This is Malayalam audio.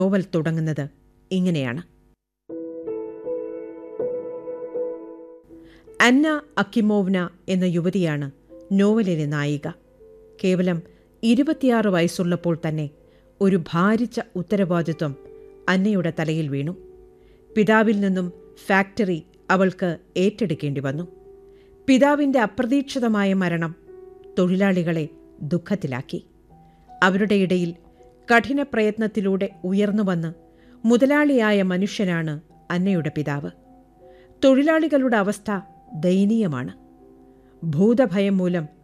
നോവൽ തുടങ്ങുന്നത് ഇങ്ങനെയാണ് അന്ന അക്കിമോവ്ന എന്ന യുവതിയാണ് നോവലിലെ നായിക കേവലം ഇരുപത്തിയാറ് വയസ്സുള്ളപ്പോൾ തന്നെ ഒരു ഭാരിച്ച ഉത്തരവാദിത്വം അന്നയുടെ തലയിൽ വീണു പിതാവിൽ നിന്നും ഫാക്ടറി അവൾക്ക് ഏറ്റെടുക്കേണ്ടി വന്നു പിതാവിൻ്റെ അപ്രതീക്ഷിതമായ മരണം തൊഴിലാളികളെ ദുഃഖത്തിലാക്കി അവരുടെ ഇടയിൽ കഠിന പ്രയത്നത്തിലൂടെ ഉയർന്നു വന്ന് മുതലാളിയായ മനുഷ്യനാണ് അന്നയുടെ പിതാവ് തൊഴിലാളികളുടെ അവസ്ഥ ദയനീയമാണ് ഭൂതഭയം മൂലം